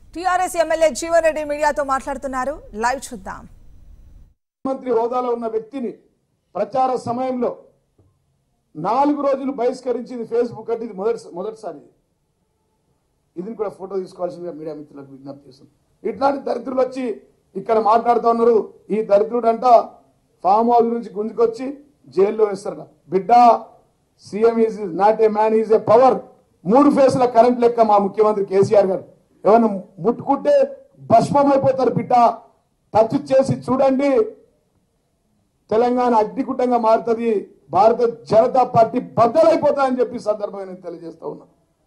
TRS MLA Jeevan Reddy మీడియాతో మాట్లాడుతున్నారు live చూద్దాం ముఖ్యమంత్రి హోదాలో ఉన్న వ్యక్తిని ప్రచార సమయంలో నాలుగు రోజులు బహిష్కరించింది ఫేస్బుక్ అంటే ఇది మొదటి మొదటిసారి ఇది. ఇది కూడా ఫోటో తీసుకోవాల్సిందిగా మీడియా మిత్రులకు విజ్ఞప్తి చేస్తుంది ఇట్లాంటి దరిద్రులు వచ్చి ఇక్కడ మాట్లాడుతూ ఉన్నారు ఈ దరిద్రుడు అంట ఫామ్ హౌస్ నుంచి గుంజుకొచ్చి జైల్లో వేస్తారట బిడ్డ CM is not a man is a power మూడు ఫేసుల కరెంట్ లెక్క మా ముఖ్యమంత్రి కేసీఆర్ గారు ఏమన్నా ముట్టుకుంటే భస్మం అయిపోతారు బిడ్డ టచ్ చేసి చూడండి తెలంగాణ అగ్నికుట్టంగా మారుతుంది భారత జనతా పార్టీ బద్దలైపోతాయని చెప్పి ఈ సందర్భంగా నేను తెలియజేస్తా ఉన్నా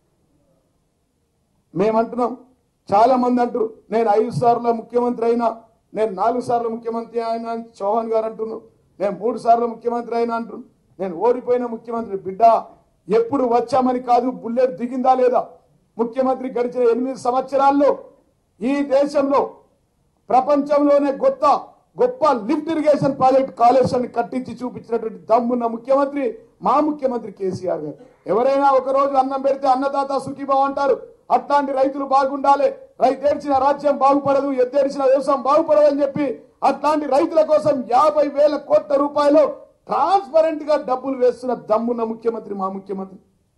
మేమంటున్నాం చాలా మంది అంటారు నేను ఐదు సార్లు ముఖ్యమంత్రి అయినా నేను నాలుగు సార్లు ముఖ్యమంత్రి అయినా అని చౌహాన్ గారు అంటున్నారు నేను మూడు సార్లు ముఖ్యమంత్రి అయినా అంటున్నాను నేను ఓడిపోయిన ముఖ్యమంత్రి బిడ్డ ఎప్పుడు వచ్చామని కాదు బుల్లెట్ దిగిందా లేదా ముఖ్యమంత్రి గడిచిన ఎనిమిది సంవత్సరాల్లో ఈ దేశంలో ప్రపంచంలోనే గొప్ప గొప్ప లిఫ్ట్ ఇరిగేషన్ ప్రాజెక్ట్ కాళేశ్వరాన్ని కట్టించి చూపించినటువంటి దమ్మున్న ముఖ్యమంత్రి మా ముఖ్యమంత్రి కేసీఆర్ గారు ఎవరైనా ఒక రోజు అన్నం పెడితే అన్నదాత సుఖీభావ అంటారు అట్లాంటి రైతులు బాగుండాలి రైతేడ్చిన రాజ్యం బాగుపడదు ఎద్దేడ్చిన వ్యవసాయం బాగుపడదు అని చెప్పి అట్లాంటి రైతుల కోసం యాభై వేల కోట్ల రూపాయలు ట్రాన్స్పరెంట్ గా డబ్బులు వేస్తున్న దమ్మున్న ముఖ్యమంత్రి మా ముఖ్యమంత్రి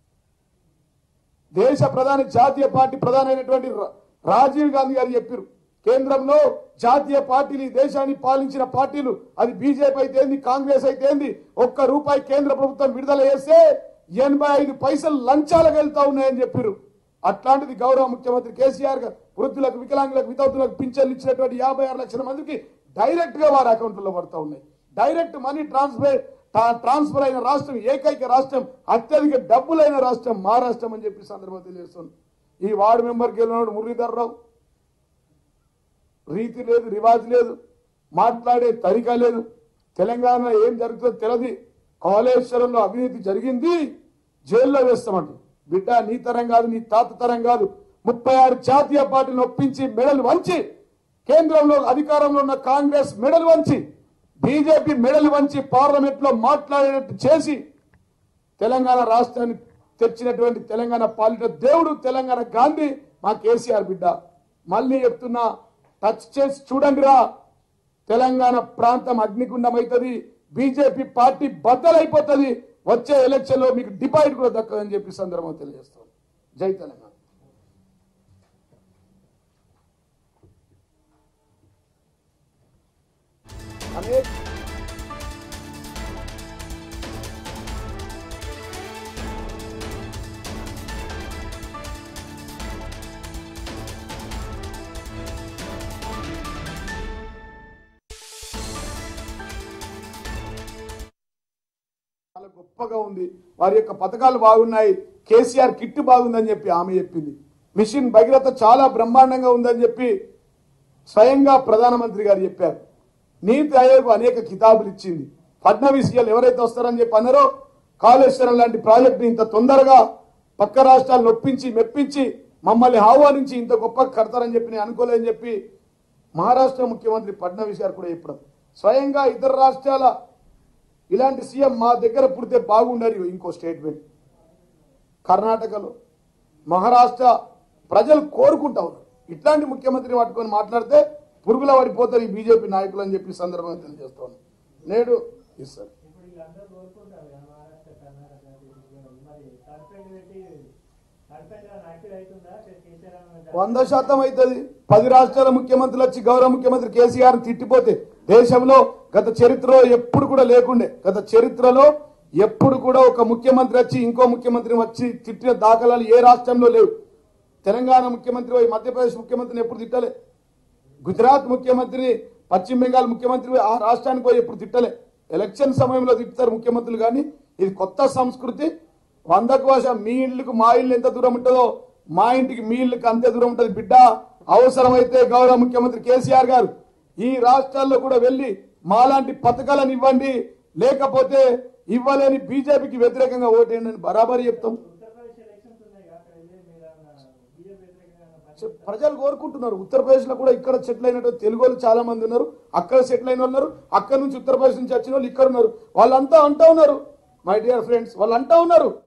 దేశ ప్రధాని జాతీయ పార్టీ ప్రధానమైనటువంటి రా- రాజీవ్ గాంధీ గారు చెప్పారు కేంద్రంలో జాతీయ పార్టీలు ఈ దేశాన్ని పాలించిన పార్టీలు అది బీజేపీ అయితే ఏంది కాంగ్రెస్ అయితే ఏంది ఒక్క రూపాయి కేంద్ర ప్రభుత్వం విడుదల చేస్తే ఎనభై ఐదు పైసలు లంచాలకు వెళ్తా ఉన్నాయని చెప్పారు అట్లాంటిది గౌరవ ముఖ్యమంత్రి కేసీఆర్ గారు వృద్ధులకు వికలాంగులకు వితంతులకు పింఛన్లు ఇచ్చినటువంటి యాభై ఆరు లక్షల మందికి డైరెక్ట్ గా వారి అకౌంట్లో పడతా ఉన్నాయి డైరెక్ట్ మనీ ట్రాన్స్ఫర్ ట్రా- ట్రాన్స్ఫర్ అయిన రాష్ట్రం ఏకైక రాష్ట్రం అత్యధిక డబ్బులైన రాష్ట్రం మా రాష్ట్రం అని చెప్పి ఈ సందర్భంగా తెలియజేస్తుంది ఈ వార్డు మెంబర్కి వెళ్ళినాడు మురళీధర్ రావు రీతి లేదు రివాజ్ లేదు మాట్లాడే తరిక లేదు తెలంగాణ ఏం జరుగుతుందో తెలియదు కాళేశ్వరంలో అవినీతి జరిగింది జైల్లో వేస్తామంట బిడ్డ నీ తరం కాదు నీ తాత తరం కాదు ముప్పై ఆరు జాతీయ పార్టీలను ఒప్పించి మెడలు వంచి కేంద్రంలో అధికారంలో ఉన్న కాంగ్రెస్ మెడలు వంచి బీజేపీ మెడలు వంచి పార్లమెంట్ లో మాట్లాడేటట్టు చేసి తెలంగాణ రాష్ట్రాన్ని తెచ్చినటువంటి తెలంగాణ పాలిట దేవుడు తెలంగాణ గాంధీ మా కేసీఆర్ బిడ్డ మళ్ళీ చెప్తున్నా టచ్ చేసి చూడండి రా తెలంగాణ ప్రాంతం అగ్నిగుండం అవుతుంది బీజేపీ పార్టీ బద్దలైపోతుంది వచ్చే ఎలక్షన్ లో మీకు డిపాజిట్ కూడా దక్కదని చెప్పి ఈ సందర్భంగా తెలియజేస్తాం జై తెలంగాణ అనేక చాలా గొప్పగా ఉంది వారి యొక్క పథకాలు బాగున్నాయి కేసీఆర్ కిట్ బాగుందని చెప్పి ఆమె చెప్పింది మిషన్ భగీరథ చాలా బ్రహ్మాండంగా ఉందని చెప్పి స్వయంగా ప్రధానమంత్రి గారు చెప్పారు నీతి ఆయోగ్ అనేక కితాబులు ఇచ్చింది ఫడ్నవీస్ ఇవాళ ఎవరైతే వస్తారని చెప్పి అన్నారో కాళేశ్వరం లాంటి ప్రాజెక్టు ఇంత తొందరగా పక్క రాష్ట్రాలను ఒప్పించి మెప్పించి మమ్మల్ని ఆహ్వానించి ఇంత గొప్ప కడతారని చెప్పి నేను అనుకోలేదని చెప్పి మహారాష్ట్ర ముఖ్యమంత్రి ఫడ్నవీస్ గారు కూడా చెప్పడం స్వయంగా ఇతర రాష్ట్రాల ఇలాంటి సీఎం మా దగ్గర పుడితే బాగుండని ఇంకో స్టేట్మెంట్ కర్ణాటకలో మహారాష్ట్ర ప్రజలు కోరుకుంటా ఉన్నారు ఇట్లాంటి ముఖ్యమంత్రిని పట్టుకొని మాట్లాడితే పురుగుల పడిపోతారు ఈ బీజేపీ నాయకులు అని చెప్పి ఈ సందర్భంగా తెలియజేస్తా ఉన్నాను నేడు ఎస్ సార్ ఇప్పుడు వీళ్ళందరూ కోరుకుంటారు కదా మహారాష్ట్ర కర్ణాటక ఢిల్లీ, మరి సస్పెండ్ పెట్టి సస్పెండ్ యాక్టివ్ అవుతుందా కేసీఆర్ అన్న వంద శాతం అవుతుంది పది రాష్ట్రాల ముఖ్యమంత్రులు వచ్చి గౌరవ ముఖ్యమంత్రి కేసీఆర్ తిట్టిపోతే దేశంలో గత చరిత్రలో ఎప్పుడు కూడా లేకుండే గత చరిత్రలో ఎప్పుడు కూడా ఒక ముఖ్యమంత్రి వచ్చి ఇంకో ముఖ్యమంత్రి వచ్చి తిట్టిన దాఖలాలు ఏ రాష్ట్రంలో లేవు తెలంగాణ ముఖ్యమంత్రి పోయి మధ్యప్రదేశ్ ముఖ్యమంత్రిని ఎప్పుడు తిట్టలే గుజరాత్ ముఖ్యమంత్రిని పశ్చిమ బెంగాల్ ముఖ్యమంత్రి పోయి ఆ రాష్ట్రానికి పోయి ఎప్పుడు తిట్టలే ఎలక్షన్ సమయంలో తిప్పుతారు ముఖ్యమంత్రులు కానీ ఇది కొత్త సంస్కృతి వందకు వర్ష మీ ఇల్లుకు మా ఇల్లు ఎంత దూరం ఉంటుందో మా ఇంటికి మీ ఇల్లుకి అంతే దూరం ఉంటుంది బిడ్డ అవసరమైతే గౌరవ ముఖ్యమంత్రి కేసీఆర్ గారు ఈ రాష్ట్రాల్లో కూడా వెళ్ళి మాలాంటి పథకాలను ఇవ్వండి లేకపోతే ఇవ్వలేని బీజేపీకి వ్యతిరేకంగా ఓటేయండి అని బరాబరి చెప్తాం ఉత్తరప్రదేశ్ ఎలక్షన్స్ ఉన్నాయి కదా, అక్కడ వెళ్ళి మీరు బీజేపీ వ్యతిరేకంగా పని- చె- ప్రజలు కోరుకుంటున్నారు ఉత్తరప్రదేశ్ లో కూడా ఇక్కడ సెటిల్ అయినట్టు తెలుగు వాళ్ళు చాలా మంది ఉన్నారు అక్కడ సెటిల్ అయిన వాళ్ళు ఉన్నారు అక్కడ నుంచి ఉత్తరప్రదేశ్ నుంచి వచ్చిన వాళ్ళు ఇక్కడ ఉన్నారు వాళ్ళంతా అంటా ఉన్నారు మై డియర్ ఫ్రెండ్స్ వాళ్ళు అంటా ఉన్నారు